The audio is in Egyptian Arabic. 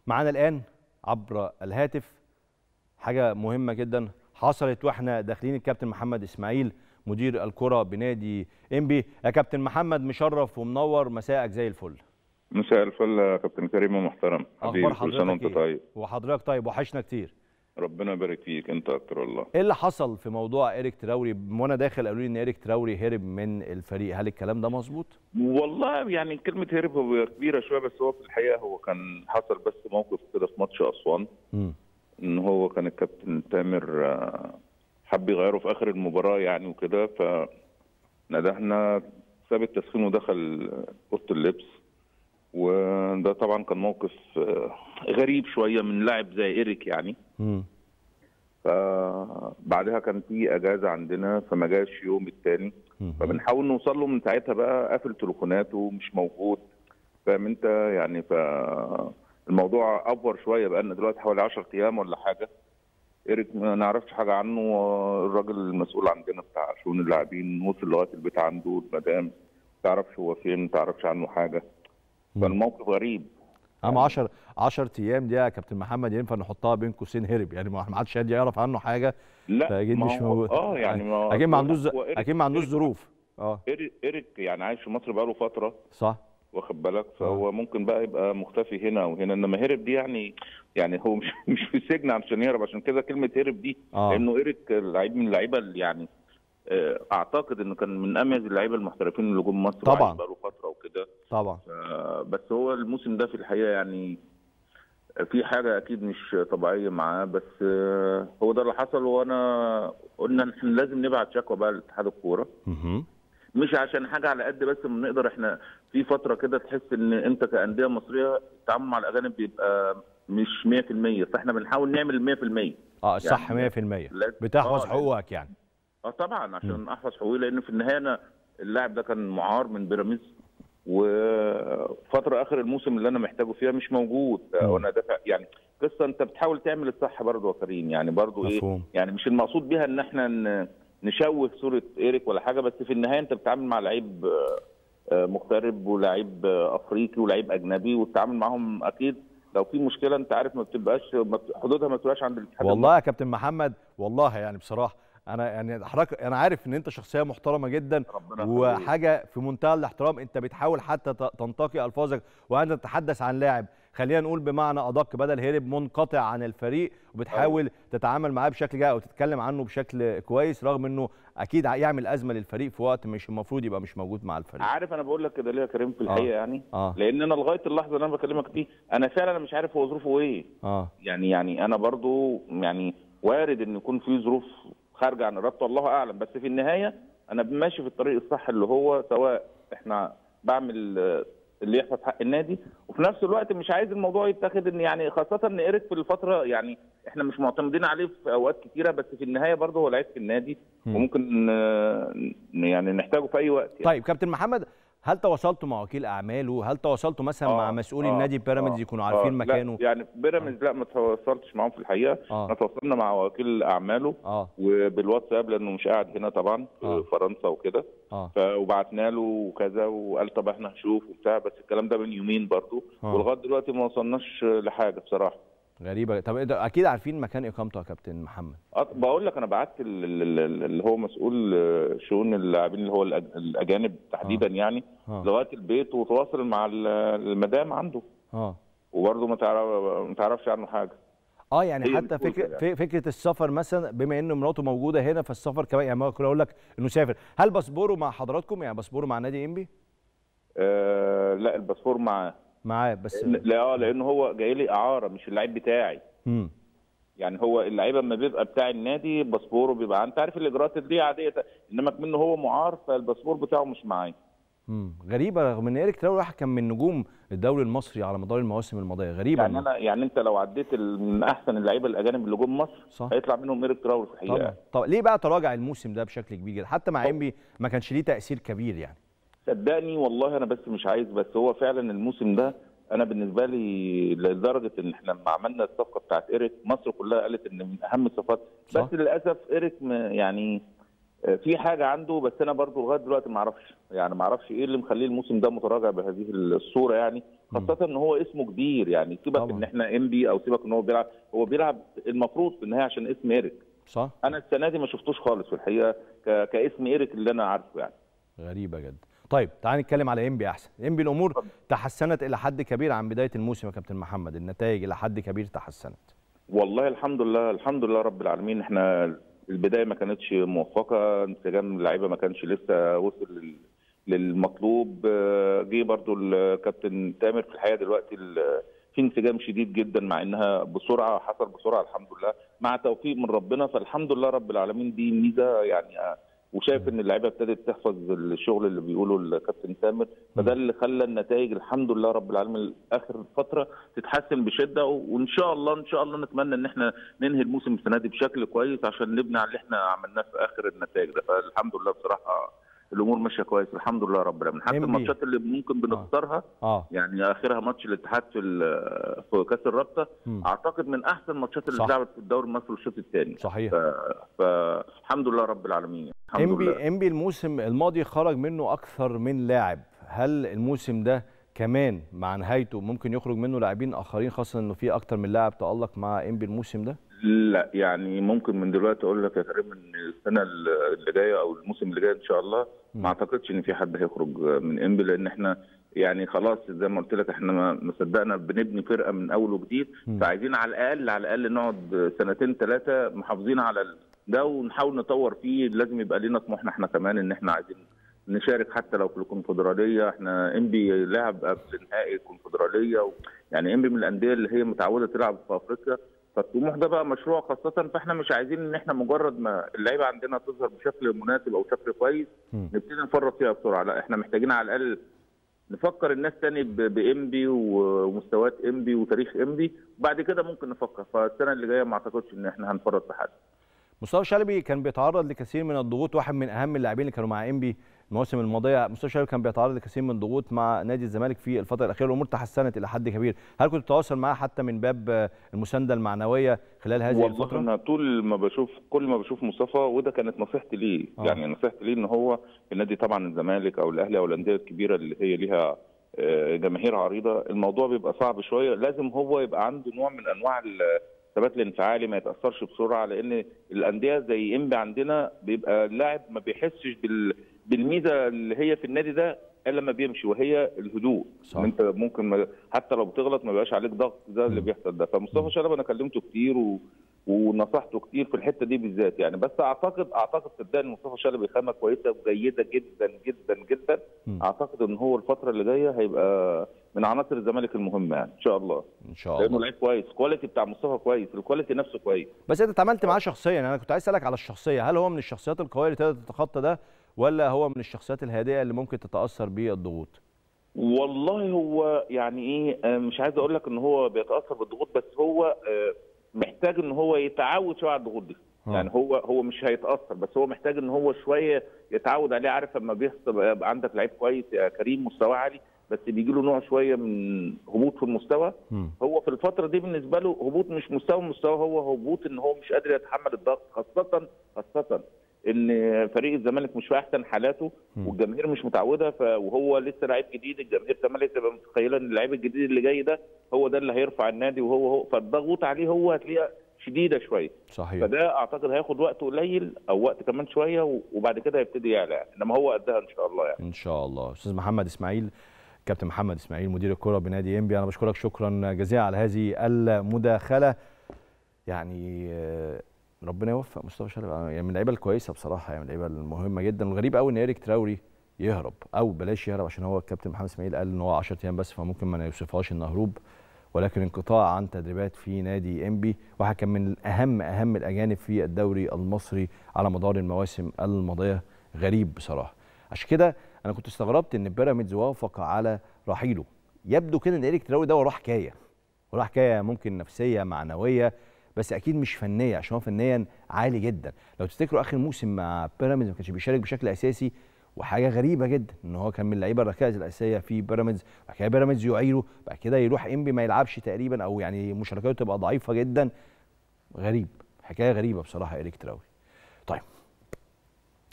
معانا الان عبر الهاتف حاجه مهمه جدا حصلت واحنا داخلين الكابتن محمد اسماعيل مدير الكره بنادي انبي يا كابتن محمد مشرف ومنور مساءك زي الفل مساء الفل يا كابتن كريم ومحترم اخبار كل سنه حضرتك وانت ايه طيب وحضرتك طيب وحشنا كتير ربنا يبارك فيك انت اكتر والله ايه اللي حصل في موضوع ايريك تراوري وانا داخل قالوا لي ان ايريك تراوري هرب من الفريق هل الكلام ده مظبوط والله يعني كلمه هرب هو كبيره شويه بس هو في الحقيقه هو كان حصل بس موقف كده في ماتش اسوان امم ان هو كان الكابتن تامر آه، حب يغيره في اخر المباراه يعني وكده فندهنا ساب التسخين ودخل اوضه اللبس وده طبعا كان موقف آه، غريب شويه من لاعب زي ايريك يعني امم فبعدها كان في اجازه عندنا فما جاش يوم التاني فبنحاول نوصل له من ساعتها بقى قافل تليفوناته مش موجود فاهم انت يعني ف الموضوع افور شويه بقى لنا دلوقتي حوالي 10 ايام ولا حاجه ايريك ما نعرفش حاجه عنه الراجل المسؤول عندنا بتاع شؤون اللاعبين وصل لغايه البيت عنده المدام ما تعرفش هو فين ما تعرفش عنه حاجه فالموقف غريب اما 10 10 ايام دي يا كابتن محمد ينفع نحطها بين قوسين هرب يعني ما ما حدش قادر يعرف عنه حاجه لا فاكيد ما مش هو- موجود اه يعني ما هو- اكيد ما عندوش هو إيريك- اكيد ما عندوش إيريك- ظروف اه إيريك, ايريك يعني عايش في مصر بقاله فتره صح واخد بالك فهو ممكن بقى يبقى مختفي هنا وهنا انما هرب دي يعني يعني هو مش مش في السجن عشان يهرب عشان كده كلمه هرب دي اه لانه ايريك لعيب من اللعيبه اللي يعني آه، اعتقد انه كان من اميز اللعيبه المحترفين اللي جم مصر طبعاً. وعايش بقاله فتره وكده طبعا آه، بس هو الموسم ده في الحقيقه يعني في حاجه اكيد مش طبيعيه معاه بس آه، هو ده اللي حصل وانا قلنا إن إحنا لازم نبعت شكوى بقى لاتحاد الكوره مهم. مش عشان حاجه على قد بس ما نقدر احنا في فتره كده تحس ان انت كانديه مصريه التعامل مع الاجانب بيبقى مش 100% فاحنا بنحاول نعمل 100% اه صح يعني 100% لا- بتحفظ آه، حقوقك يعني اه طبعا عشان احفظ حقوقي لان في النهايه انا اللاعب ده كان معار من بيراميدز وفتره اخر الموسم اللي انا محتاجه فيها مش موجود مم. وانا دافع يعني قصه انت بتحاول تعمل الصح برضه يا كريم يعني برضه ايه مفهوم يعني مش المقصود بيها ان احنا ن- نشوه صوره ايريك ولا حاجه بس في النهايه انت بتتعامل مع لعيب آه، آه، مغترب ولعيب آه، افريقي ولعيب اجنبي والتعامل معاهم اكيد لو في مشكله انت عارف ما بتبقاش ما بت- حدودها ما بتبقاش عند الاتحاد والله يا كابتن محمد والله يعني بصراحه انا يعني حضرتك انا عارف ان انت شخصيه محترمه جدا ربنا يخليك. وحاجه في منتهى الاحترام انت بتحاول حتى ت- تنتقي الفاظك وانت تتحدث عن لاعب خلينا نقول بمعنى ادق بدل هرب منقطع عن الفريق وبتحاول تتعامل معاه بشكل جيد او تتكلم عنه بشكل كويس رغم انه اكيد يعمل ازمه للفريق في وقت مش المفروض يبقى مش موجود مع الفريق عارف انا بقول لك كده ليه يا كريم في الحقيقه يعني اه لان انا لغايه اللحظه اللي انا بكلمك دي انا فعلا مش عارف هو ظروفه ايه اه يعني يعني انا برضو يعني وارد ان يكون في ظروف خارجه عن ارادته الله اعلم بس في النهايه انا ماشي في الطريق الصح اللي هو سواء احنا بعمل آه، اللي يحفظ حق النادي وفي نفس الوقت مش عايز الموضوع يتاخد ان يعني خاصه ان ايريك في الفتره يعني احنا مش معتمدين عليه في اوقات كتيره بس في النهايه برضه هو لعيب في النادي مم. وممكن آه، يعني نحتاجه في اي وقت يعني. طيب كابتن محمد هل تواصلتوا مع وكيل اعماله هل تواصلتوا مثلا آه، مع مسؤولي آه، النادي بيراميدز آه، يكونوا عارفين آه، مكانه لا يعني بيراميدز لا ما تواصلتش معاهم في الحقيقه اه احنا تواصلنا مع وكيل اعماله اه وبالواتساب لانه مش قاعد هنا طبعا آه. في فرنسا وكده اه ف- وبعتنا له وكذا وقال طب احنا هنشوف وبتاع بس الكلام ده من يومين برضه آه. ولغايه دلوقتي ما وصلناش لحاجه بصراحه غريبه طب إنت اكيد عارفين مكان اقامته يا كابتن محمد أط- بقول لك انا بعت ال- ال- ال- اللي هو مسؤول آه، شؤون اللاعبين اللي هو الأج- الاجانب تحديدا يعني اه لغايه البيت وتواصل مع ال- المدام عنده اه وبرضه ما تعرف ما تعرفش عنه حاجه اه يعني هي حتى بتقول فكره كده في- فكره السفر مثلا بما ان مراته موجوده هنا فالسفر كمان يعني ممكن اقول لك انه سافر هل باسبوره مع حضراتكم يعني باسبوره مع نادي انبي آه لا الباسبور معاه معاه بس لا اه لان هو جاي لي اعاره مش اللعيب بتاعي امم يعني هو اللعيبه لما بيبقى بتاع النادي باسبوره بيبقى انت عارف الاجراءات دي عاديه انما منه هو معار فالباسبور بتاعه مش معايا امم غريبه رغم ان ايريك تراوري واحد كان من نجوم الدوري المصري على مدار المواسم الماضيه غريبه يعني إنه- انا يعني انت لو عديت ال- من احسن اللعيبه الاجانب اللي جم مصر صح هيطلع منهم ايريك تراوري في الحقيقه طبعا طب ليه بقى تراجع الموسم ده بشكل كبير جدا حتى مع انبي ما كانش ليه تاثير كبير يعني صدقني والله انا بس مش عايز بس هو فعلا الموسم ده انا بالنسبه لي لدرجه ان احنا لما عملنا الصفقه بتاعت ايريك مصر كلها قالت ان من اهم الصفقات صح. بس للاسف ايريك م- يعني في حاجه عنده بس انا برضو لغايه دلوقتي ما اعرفش يعني ما اعرفش ايه اللي مخليه الموسم ده متراجع بهذه الصوره يعني خاصه ان هو اسمه كبير يعني سيبك طبعاً. ان احنا ام بي او سيبك ان هو بيلعب هو بيلعب المفروض في النهايه عشان اسم ايريك صح انا السنه دي ما شفتوش خالص في الحقيقه ك... كاسم ايريك اللي انا عارفه يعني غريبه جدا طيب تعال نتكلم على انبي احسن انبي الامور اتفضل. تحسنت الى حد كبير عن بدايه الموسم يا كابتن محمد النتائج الى حد كبير تحسنت والله الحمد لله الحمد لله رب العالمين احنا البدايه ما كانتش موفقه انسجام اللعيبه ما كانش لسه وصل لل- للمطلوب آه، جه برضو الكابتن تامر في الحقيقه دلوقتي ال- في انسجام شديد جدا مع انها بسرعه حصل بسرعه الحمد لله مع توفيق من ربنا فالحمد لله رب العالمين دي ميزه يعني آه، وشايف ان اللعيبه ابتدت تحفظ الشغل اللي بيقوله الكابتن تامر فده اللي خلى النتائج الحمد لله رب العالمين اخر فتره تتحسن بشده وان شاء الله ان شاء الله نتمنى ان احنا ننهي الموسم السنه دي بشكل كويس عشان نبني على اللي احنا عملناه في اخر النتائج ده فالحمد لله بصراحه الامور ماشيه كويس الحمد لله رب العالمين حتى MB. الماتشات اللي ممكن بنخسرها اه يعني اخرها ماتش الاتحاد في ال- في كاس الرابطه مم. اعتقد من احسن الماتشات اللي صح. اتلعبت في الدوري المصري الشوط الثاني صحيح فالحمد لله رب العالمين الحمد لله انبي انبي الموسم الماضي خرج منه اكثر من لاعب هل الموسم ده كمان مع نهايته ممكن يخرج منه لاعبين اخرين خاصه انه في اكتر من لاعب تالق مع انبي الموسم ده لا يعني ممكن من دلوقتي اقول لك يا كريم ان السنه اللي جايه او الموسم اللي جاي ان شاء الله مم. ما اعتقدش ان في حد هيخرج من انبي لان احنا يعني خلاص زي ما قلت لك احنا ما ما صدقنا بنبني فرقه من اول وجديد مم. فعايزين على الاقل على الاقل نقعد سنتين ثلاثه محافظين على ال- ده ونحاول نطور فيه لازم يبقى لنا طموحنا احنا كمان ان احنا عايزين نشارك حتى لو في الكونفدراليه احنا انبي لعب قبل نهائي الكونفدراليه و... يعني انبي من الانديه اللي هي متعوده تلعب في افريقيا فالطموح ده بقى مشروع خاصة فاحنا مش عايزين ان احنا مجرد ما اللعيبة عندنا تظهر بشكل مناسب او شكل كويس مم. نبتدي نفرط فيها بسرعة لا احنا محتاجين على الاقل نفكر الناس تاني ب- بانبي ومستويات انبي وتاريخ انبي وبعد كده ممكن نفكر فالسنة اللي جاية ما اعتقدش ان احنا هنفرط في حد مصطفى شلبي كان بيتعرض لكثير من الضغوط واحد من اهم اللاعبين اللي كانوا مع انبي المواسم الماضيه مصطفى شلبي كان بيتعرض لكثير من الضغوط مع نادي الزمالك في الفتره الاخيره الامور تحسنت الى حد كبير هل كنت تتواصل معاه حتى من باب آه، المسانده المعنويه خلال هذه والله الفتره انا طول ما بشوف كل ما بشوف مصطفى وده كانت نصيحتي ليه آه. آه. يعني نصيحتي ليه ان هو النادي طبعا الزمالك او الاهلي او الانديه الكبيره اللي هي ليها آه، جماهير عريضه الموضوع بيبقى صعب شويه لازم هو يبقى عنده نوع من انواع الثبات الانفعالي ما يتاثرش بسرعه لان الانديه زي انبي عندنا بيبقى اللاعب ما بيحسش بال بالميزه اللي هي في النادي ده الا لما بيمشي وهي الهدوء صح. ان انت ممكن ما حتى لو بتغلط ما بيبقاش عليك ضغط ده اللي مم. بيحصل ده فمصطفى شلبي انا كلمته كتير و... ونصحته كتير في الحته دي بالذات يعني بس اعتقد اعتقد صدقني مصطفى شلبي خامه كويسه وجيده جدا جدا جدا مم. اعتقد ان هو الفتره اللي جايه هيبقى من عناصر الزمالك المهمه يعني ان شاء الله ان شاء لانه الله لعيب كويس الكواليتي بتاع مصطفى كويس الكواليتي نفسه كويس بس انت اتعاملت معاه شخصيا انا كنت عايز اسالك على الشخصيه هل هو من الشخصيات القويه اللي تقدر تتخطى ده ولا هو من الشخصيات الهادئه اللي ممكن تتاثر بالضغوط والله هو يعني ايه آه، مش عايز اقول لك ان هو بيتاثر بالضغوط بس هو آه، محتاج ان هو يتعود شويه على الضغوط دي آه. يعني هو هو مش هيتاثر بس هو محتاج ان هو شويه يتعود عليه عارف لما بيحصل يبقى عندك لعيب كويس يا كريم مستواه عالي بس بيجي له نوع شويه من هبوط في المستوى مم. هو في الفتره دي بالنسبه له هبوط مش مستوى مستوى هو هبوط ان هو مش قادر يتحمل الضغط خاصه خاصه ان فريق الزمالك مش في احسن حالاته مم. والجماهير مش متعوده ف... وهو لسه لعيب جديد الجماهير كمان لسه تبقى متخيله ان اللعيب الجديد اللي جاي ده هو ده اللي هيرفع النادي وهو هو فالضغوط عليه هو هتلاقيها شديده شويه صحيح فده اعتقد هياخد وقت قليل او وقت كمان شويه و- وبعد كده هيبتدي يعلى يعني انما هو قدها ان شاء الله يعني ان شاء الله استاذ محمد اسماعيل كابتن محمد اسماعيل مدير الكره بنادي انبي انا بشكرك شكرا جزيلا على هذه المداخله يعني آه، ربنا يوفق مصطفى شلبي يعني من اللعيبه الكويسه بصراحه يعني من اللعيبه المهمه جدا والغريب قوي ان ايريك تراوري يهرب او بلاش يهرب عشان هو الكابتن محمد اسماعيل قال ان هو 10 ايام بس فممكن ما يوصفهاش انه هروب ولكن انقطاع عن تدريبات في نادي انبي واحد كان من اهم اهم الاجانب في الدوري المصري على مدار المواسم الماضيه غريب بصراحه عشان كده انا كنت استغربت ان بيراميدز وافق على رحيله يبدو كده ان ايريك تراوري ده وراه حكايه وراه حكايه ممكن نفسيه معنويه بس اكيد مش فنيه عشان هو فنيا عالي جدا لو تفتكروا اخر موسم مع بيراميدز ما كانش بيشارك بشكل اساسي وحاجه غريبه جدا ان هو كان من اللعيبه الركائز الاساسيه في بيراميدز بعد كده بيراميدز يعيره بعد كده يروح انبي ما يلعبش تقريبا او يعني مشاركاته تبقى ضعيفه جدا غريب حكايه غريبه بصراحه ايريك تراوري طيب